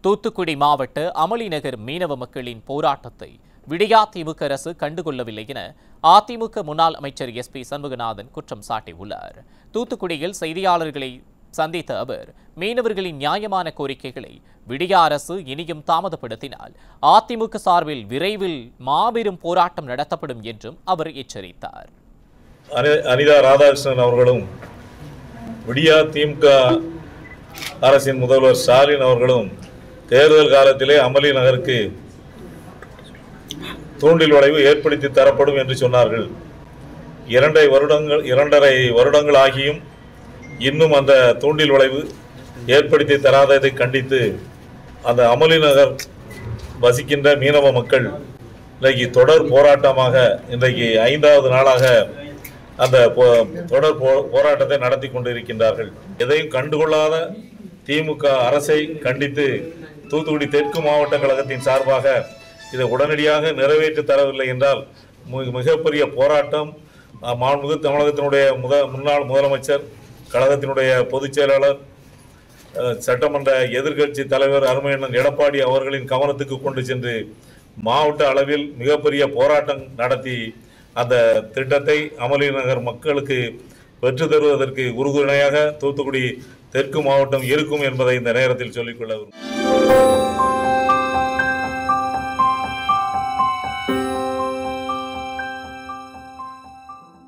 தூத்துக்குடி மாவட்ட அமளிநகர் மீனவ மக்களின் போராட்டத்தை விடியா திமுக அரசு கண்டுகொள்ளவில்லை என அதிமுக முன்னாள் அமைச்சர் எஸ் பி சண்முகநாதன் குற்றம் சாட்டியுள்ளார் தூத்துக்குடியில் செய்தியாளர்களை சந்தித்த அவர் மீனவர்களின் நியாயமான கோரிக்கைகளை விடியா அரசு இனியும் தாமதப்படுத்தினால் அதிமுக சார்பில் விரைவில் மாபெரும் போராட்டம் நடத்தப்படும் என்றும் அவர் எச்சரித்தார் அனி- அனிதா ராதாகிருஷ்ணன் அவர்களும் விடியா திமுக அரசின் முதல்வர் ஸ்டாலின் அவர்களும் தேர்தல் காலத்திலே அமளி நகருக்கு தூண்டில் வளைவு ஏற்படுத்தி தரப்படும் என்று சொன்னார்கள் இரண்டரை வருடங்கள் இரண்டரை வருடங்கள் ஆகியும் இன்னும் அந்த தூண்டில் வளைவு ஏற்படுத்தி தராததை கண்டித்து அந்த அமளி நகர் வசிக்கின்ற மீனவ மக்கள் இன்றைக்கு தொடர் போராட்டமாக இன்றைக்கு ஐந்தாவது நாளாக அந்த போ- தொடர் போ- போராட்டத்தை நடத்தி கொண்டிருக்கின்றார்கள் எதையும் கண்டுகொள்ளாத திமுக அரசை கண்டித்து தூத்துக்குடி தெற்கு மாவட்ட கழகத்தின் சார்பாக இதை உடனடியாக நிறைவேற்றி தரவில்லை என்றால் மி- மிகப்பெரிய போராட்டம் அஹ், மாண்புமிகு தமிழகத்தினுடைய முத முன்னாள் முதலமைச்சர் கழகத்தினுடைய பொதுச் செயலாளர் அஹ், சட்டமன்ற எதிர்க்கட்சி தலைவர் அருமையண்ணன் எடப்பாடி அவர்களின் கவனத்துக்கு கொண்டு சென்று மாவட்ட அளவில் மிகப்பெரிய போராட்டம் நடத்தி அந்த திட்டத்தை அமளி நகர் மக்களுக்கு பெற்று தருவதற்கு உறுதுணையாக தூத்துக்குடி தெற்கு மாவட்டம் இருக்கும் என்பதை இந்த நேரத்தில் சொல்லிக்கொள்ள விரும்புகிறேன்.